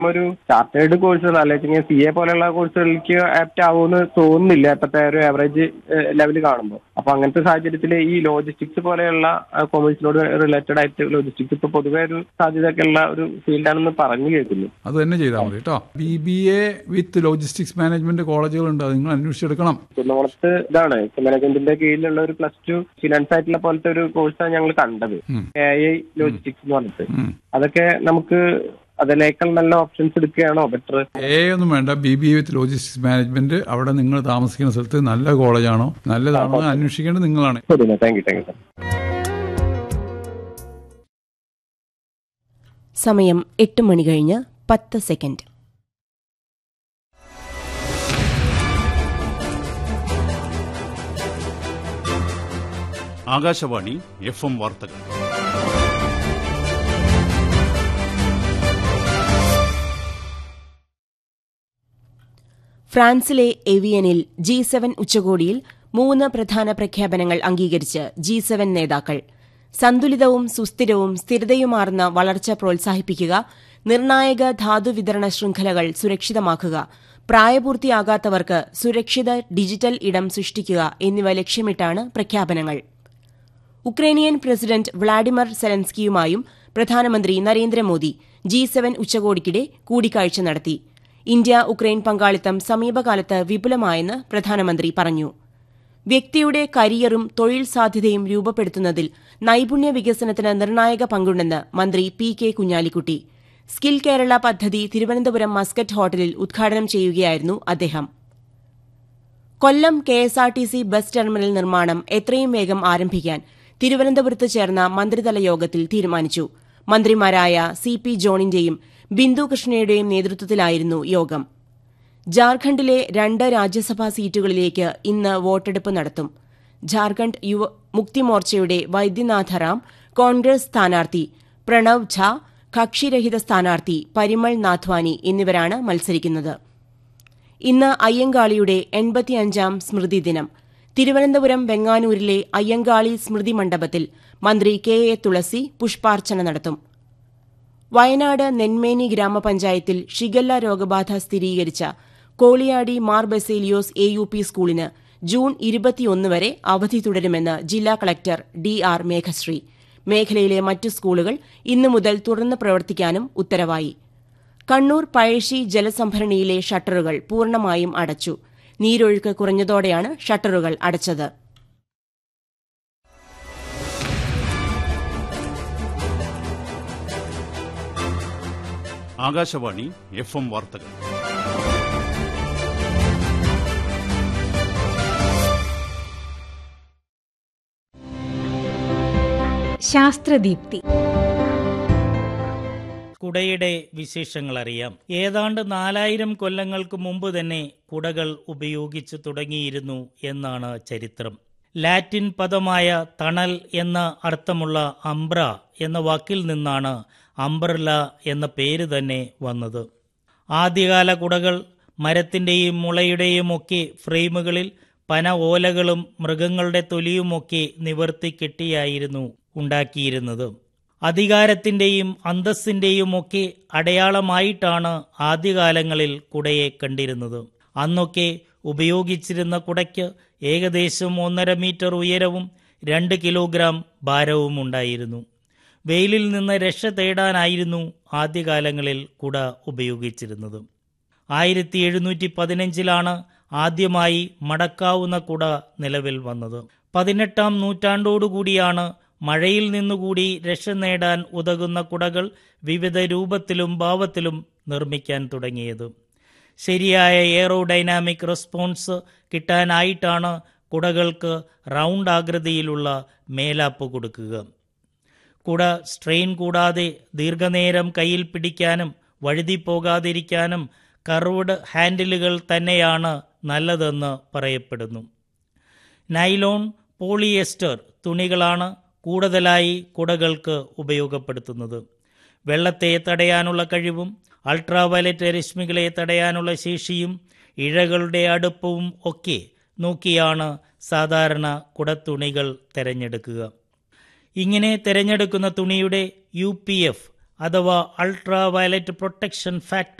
ഒരു ചാർട്ടേഡ് കോഴ്സുകൾ അല്ലെങ്കിൽ സി എ പോലെയുള്ള കോഴ്സുകളിലേക്ക് ആപ്റ്റ് ആവുമെന്ന് തോന്നുന്നില്ല ഇപ്പോഴത്തെ ഒരു ആവറേജ് ലെവൽ കാണുമ്പോൾ അപ്പൊ അങ്ങനത്തെ സാഹചര്യത്തിൽ ഈ ലോജിസ്റ്റിക്സ് പോലെയുള്ള കൊമേഴ്സിനോട് റിലേറ്റഡ് ആയിട്ട് ലോജിസ്റ്റിക്സ് ഇപ്പൊ പൊതുവെ ഒരു സാധ്യതയൊക്കെ ഉള്ള ഒരു ഫീൽഡാണെന്ന് പറഞ്ഞു കേൾക്കുന്നു അത് തന്നെ ചെയ്താൽ മതി കേട്ടോ B B A with logistics management കോളേജുകളുണ്ട് അത് നിങ്ങൾ അന്വേഷിച്ചെടുക്കണം കുന്നംകുളത്ത് ഇതാണ് മാനേജ്മെന്റിന്റെ കീഴിലുള്ള ഒരു പ്ലസ് ടു ഫിനാൻസ് ആയിട്ടുള്ള പോലത്തെ ഒരു കോഴ്സാണ് ഞങ്ങൾ കണ്ടത് ഉം. എ ഐ ലോജിസ്റ്റിക്സ് എന്ന് പറഞ്ഞിട്ട് ഉം. അതൊക്കെ നമുക്ക് അതിനേക്കാൾ നല്ല ഓപ്ഷൻസ് എടുക്കുകയാണോ ബെറ്റർ എ ഒന്നും വേണ്ട B B A with logistics management അവിടെ നിങ്ങൾ താമസിക്കുന്ന സ്ഥലത്ത് നല്ല കോളേജാണോ നല്ലതാണോ എന്ന് അന്വേഷിക്കേണ്ടത് നിങ്ങളാണ് ശരി thank you thank you sir സമയം എട്ട് മണി കഴിഞ്ഞ് പത്ത് സെക്കൻഡ് ആകാശവാണി എഫ് എം വാർത്തകൾ ഫ്രാൻസിലെ എവിയനിൽ ജി സെവൻ ഉച്ചകോടിയിൽ മൂന്ന് പ്രധാന പ്രഖ്യാപനങ്ങൾ അംഗീകരിച്ച് ജി സെവൻ നേതാക്കൾ സന്തുലിതവും സുസ്ഥിരവും സ്ഥിരതയുമാർന്ന വളർച്ച പ്രോത്സാഹിപ്പിക്കുക നിർണായക ധാതുവിതരണ ശൃംഖലകൾ സുരക്ഷിതമാക്കുക പ്രായപൂർത്തിയാകാത്തവർക്ക് സുരക്ഷിത ഡിജിറ്റൽ ഇടം സൃഷ്ടിക്കുക എന്നിവ ലക്ഷ്യമിട്ടാണ് പ്രഖ്യാപനങ്ങൾ ഉക്രൈനിയൻ പ്രസിഡന്റ് വ്ളാഡിമർ സെലൻസ്കിയുമായും പ്രധാനമന്ത്രി നരേന്ദ്രമോദി ജി സെവൻ ഉച്ചകോടിക്കിടെ കൂടിക്കാഴ്ച നടത്തി ഇന്ത്യ ഉക്രൈൻ പങ്കാളിത്തം സമീപകാലത്ത് വിപുലമായെന്ന് പ്രധാനമന്ത്രി പറഞ്ഞു വ്യക്തിയുടെ കരിയറും തൊഴിൽ സാധ്യതയും രൂപപ്പെടുത്തുന്നതിൽ നൈപുണ്യ വികസനത്തിന് നിർണായക പങ്കുണ്ടെന്ന് മന്ത്രി P K Kunhalikutty skill Kerala പദ്ധതി തിരുവനന്തപുരം മസ്കറ്റ് ഹോട്ടലിൽ ഉദ്ഘാടനം ചെയ്യുകയായിരുന്നു അദ്ദേഹം Kollam K S R T C bus terminal നിർമ്മാണം എത്രയും വേഗം ആരംഭിക്കാൻ തിരുവനന്തപുരത്ത് ചേർന്ന മന്ത്രിതല യോഗത്തിൽ തീരുമാനിച്ചു മന്ത്രിമാരായ സി പി ജോണിന്റെയും ബിന്ദു കൃഷ്ണയുടെയും നേതൃത്വത്തിലായിരുന്നു യോഗം ജാർഖണ്ഡിലെ രണ്ട് രാജ്യസഭാ സീറ്റുകളിലേക്ക് ഇന്ന് വോട്ടെടുപ്പ് നടത്തും ജാർഖണ്ഡ് യുവ മുക്തി മോർച്ചയുടെ വൈദ്യനാഥ റാം കോൺഗ്രസ് സ്ഥാനാർത്ഥി പ്രണവ് ഝാ കക്ഷിരഹിത സ്ഥാനാർത്ഥി പരിമൾ നാഥ്വാനി എന്നിവരാണ് മത്സരിക്കുന്നത് ഇന്ന് അയ്യങ്കാളിയുടെ എൺപത്തിയഞ്ചാം സ്മൃതി ദിനം തിരുവനന്തപുരം വെങ്ങാനൂരിലെ അയ്യങ്കാളി സ്മൃതി മണ്ഡപത്തിൽ മന്ത്രി കെ എ തുളസി പുഷ്പാർച്ചന നടത്തും വയനാട് നെന്മേനി ഗ്രാമപഞ്ചായത്തിൽ ഷിഗല്ല രോഗബാധ സ്ഥിരീകരിച്ച Koliyadi Mar Baselios A U P സ്കൂളിന് ജൂൺ ഇരുപത്തിയൊന്ന് വരെ അവധി തുടരുമെന്ന് ജില്ലാ കളക്ടർ ഡി ആർ മേഘശ്രീ മേഖലയിലെ മറ്റു സ്കൂളുകൾ ഇന്നു മുതൽ തുറന്ന് പ്രവർത്തിക്കാനും ഉത്തരവായി കണ്ണൂർ പഴശ്ശി ജലസംഭരണിയിലെ ഷട്ടറുകൾ പൂർണ്ണമായും അടച്ചു നീരൊഴുക്ക് കുറഞ്ഞതോടെയാണ് ഷട്ടറുകൾ അടച്ചത് ആകാശവാണി എഫ് എം വാർത്തകൾ ശാസ്ത്രദീപ്തി കുടയുടെ വിശേഷങ്ങൾ അറിയാം ഏതാണ്ട് നാലായിരം കൊല്ലങ്ങൾക്ക് മുമ്പ് തന്നെ കുടകൾ ഉപയോഗിച്ചു തുടങ്ങിയിരുന്നു എന്നാണ് ചരിത്രം ലാറ്റിൻ പദമായ തണൽ എന്ന അർത്ഥമുള്ള അംബ്ര എന്ന വാക്കിൽ നിന്നാണ് അംബ്രല എന്ന പേര് തന്നെ വന്നത് ആദ്യകാല കുടകൾ മരത്തിൻ്റെയും മുളയുടെയും ഒക്കെ ഫ്രെയിമുകളിൽ പന ഓലകളും മൃഗങ്ങളുടെ തൊലിയുമൊക്കെ നിവർത്തി കെട്ടിയായിരുന്നു ഉണ്ടാക്കിയിരുന്നത് അധികാരത്തിൻ്റെയും അന്തസ്സിൻ്റെയും ഒക്കെ അടയാളമായിട്ടാണ് ആദ്യകാലങ്ങളിൽ കുടയെ കണ്ടിരുന്നത് അന്നൊക്കെ ഉപയോഗിച്ചിരുന്ന കുടയ്ക്ക് ഏകദേശം ഒന്നര മീറ്റർ ഉയരവും രണ്ട് കിലോഗ്രാം ഭാരവും ഉണ്ടായിരുന്നു വെയിലിൽ നിന്ന് രക്ഷ തേടാനായിരുന്നു ആദ്യകാലങ്ങളിൽ കുട ഉപയോഗിച്ചിരുന്നത് ആയിരത്തി എഴുന്നൂറ്റി പതിനഞ്ചിലാണ് ആദ്യമായി മടക്കാവുന്ന കുട നിലവിൽ വന്നത് പതിനെട്ടാം നൂറ്റാണ്ടോടുകൂടിയാണ് മഴയിൽ നിന്നുകൂടി രക്ഷ നേടാൻ ഉതകുന്ന കുടകൾ വിവിധ രൂപത്തിലും ഭാവത്തിലും നിർമ്മിക്കാൻ തുടങ്ങിയത് ശരിയായ എയറോഡൈനാമിക് റെസ്പോൺസ് കിട്ടാനായിട്ടാണ് കുടകൾക്ക് റൗണ്ട് ആകൃതിയിലുള്ള മേലാപ്പ് കൊടുക്കുക കുട സ്ട്രെയിൻ കൂടാതെ ദീർഘനേരം കയ്യിൽ പിടിക്കാനും വഴുതി പോകാതിരിക്കാനും കർവ്ഡ് ഹാൻഡിലുകൾ തന്നെയാണ് നല്ലതെന്ന് പറയപ്പെടുന്നു നൈലോൺ പോളിയസ്റ്റർ തുണികളാണ് കൂടുതലായി കുടകൾക്ക് ഉപയോഗപ്പെടുത്തുന്നത് വെള്ളത്തെ തടയാനുള്ള കഴിവും അൾട്രാവയലറ്റ് രശ്മികളെ തടയാനുള്ള ശേഷിയും ഇഴകളുടെ അടുപ്പവും ഒക്കെ നോക്കിയാണ് സാധാരണ കുടത്തുണികൾ തിരഞ്ഞെടുക്കുക ഇങ്ങനെ തിരഞ്ഞെടുക്കുന്ന തുണിയുടെ യു പി എഫ് അഥവാ അൾട്രാ വയലറ്റ് പ്രൊട്ടക്ഷൻ ഫാക്ടർ